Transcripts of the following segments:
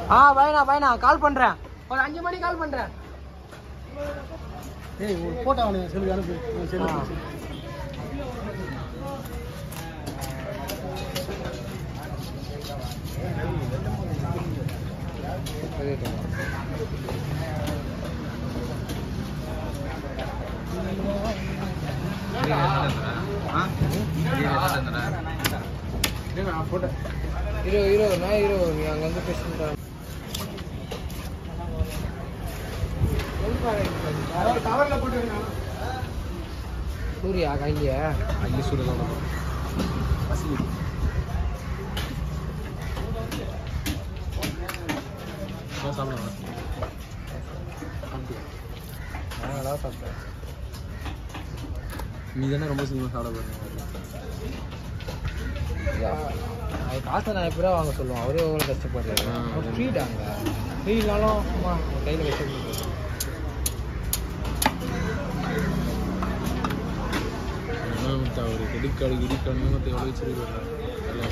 ஆ பையனா பையனா கால் பண்றேன் ஒரு அஞ்சு மணிக்கு கால் பண்றேன் ஏய் ஒரு போட்டோ அவனுக்கு செல்வி அனுப்பு உன் செல்வி ஆ. போட்டோ ஹீரோ ஹீரோ நான் ஹீரோ நீ அங்க வந்து பேசுறா கவர்ல போட்டு சூர்யா கைங்க அங்கே சுடுதான் பசி சாப்பிடலாம் நான் சாப்பிட்டேன் நீ தானே ரொம்ப சீக்கிரம் சாப்பிட போறீங்க அது காசை நான் எப்படியா வாங்க சொல்லுவோம் அவரே எவ்வளோ கஷ்டப்படுறாரு ஆ. ஃப்ரீடாங்க ஃப்ரீனாலும் சும்மா கையில் வச்சு அவர் கிரெடிட் கார்டு கிரெடிட் கார்டு மற்ற எவ்வளோ வச்சிருக்காரு எல்லாம்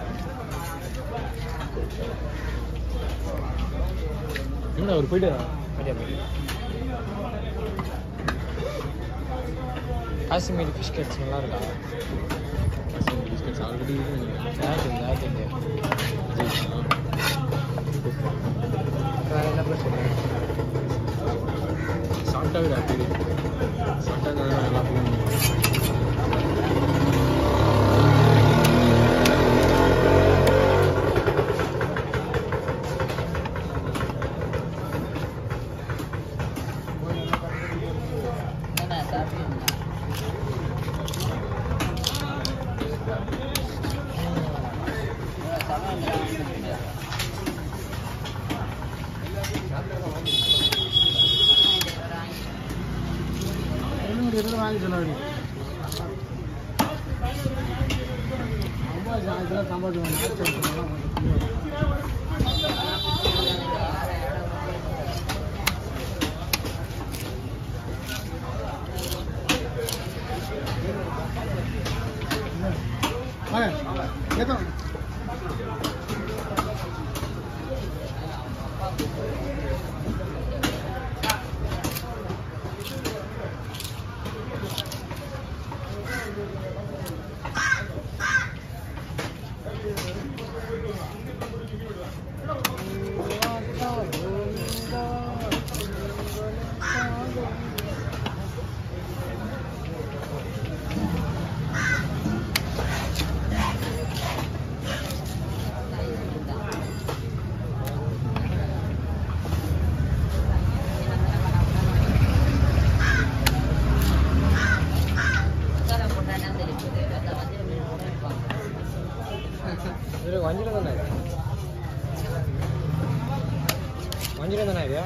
என்னடா அவர் போயிட்டாரா காஷ்மீரி பிஸ்கெட்ஸ் நல்லா இருக்கா பிஸ்கட்ஸ் ஆல்ரெடி இருக்கு யாருக்கு இந்த யாருக்கு இந்த வேறு என்ன பேர் சொல்லுங்கள் சாப்பிட்டா விட அப்படி சாப்பிட்டா தான் நல்லா போகும் வாங்கி சொல்லாடி இதெல்லாம் சம்பாதிச்சு இது வஞ்சிரம் தானே இது வஞ்சிரம் தானே இது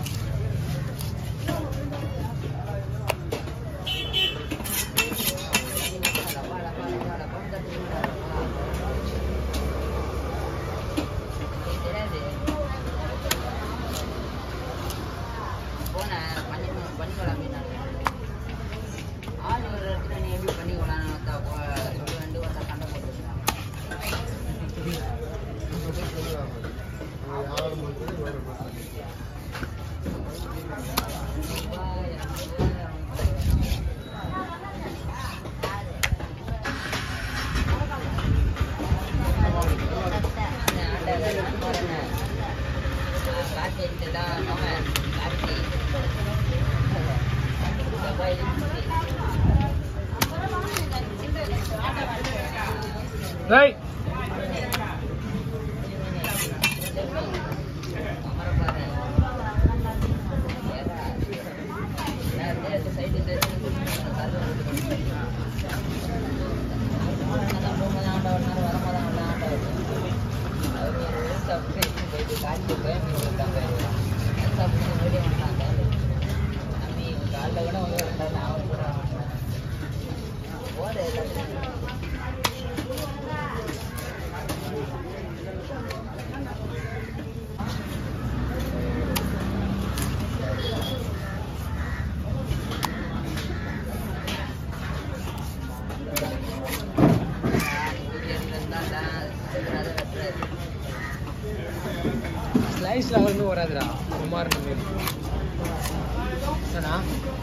டேய் ஐஸ்ல அவர் இன்னும் வராதுடா குமார் நம்ம என்னண்ணா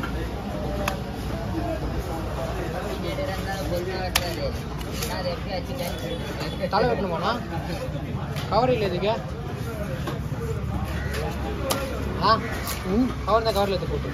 தலை வெட்டணுமாண்ணா கவர் இல்லை இதுக்கு ஆ ம் கவர் தான் கவரில் எடுத்து போட்டு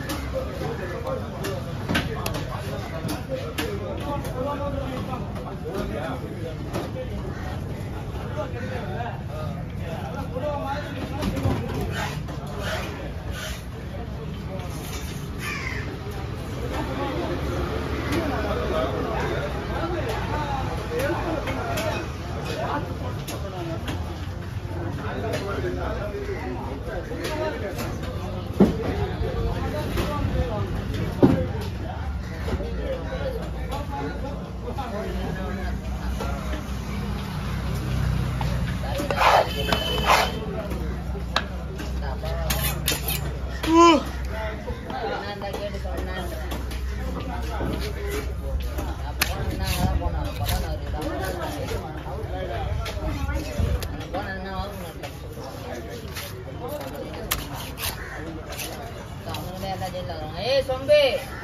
ஏய் சொம்பே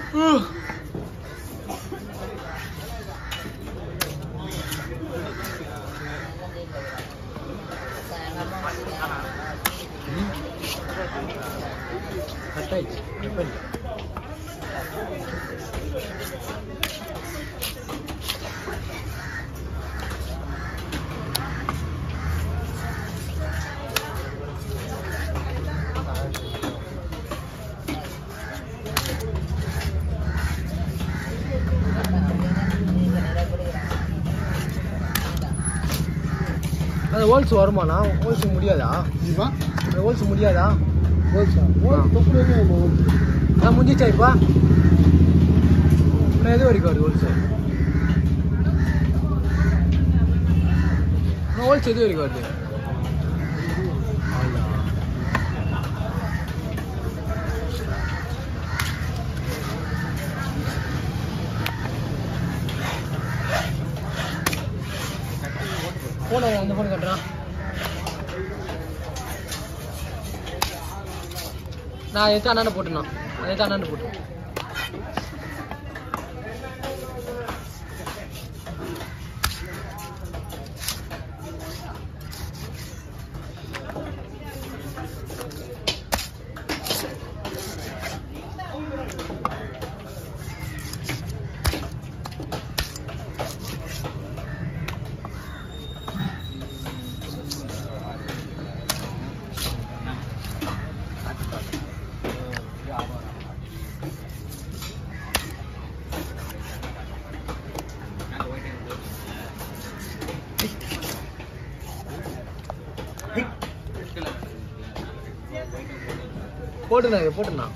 கட் ஆயிடுச்சு கட் பண்ணி அந்த ஹோல்ஸ் வருமாண்ணா ஹோல்ஸ் முடியாதா அந்த ஹோல்ஸ் முடியாதா அதான் முடிஞ்சிச்சா இப்போ இன்னும் எது வரைக்கும் வருது ஹோல்ஸ் இன்னும் ஹோல்ஸ் எது வரைக்கும் வருது ஃபோனை அந்த ஃபோன் கட்டுறான் நான் எடுத்து அண்ணாண்ட போட்டுனா அதை எடுத்து அண்ணாண்ட போட்டு போட்டுண்ணா இதை போட்டுண்ணா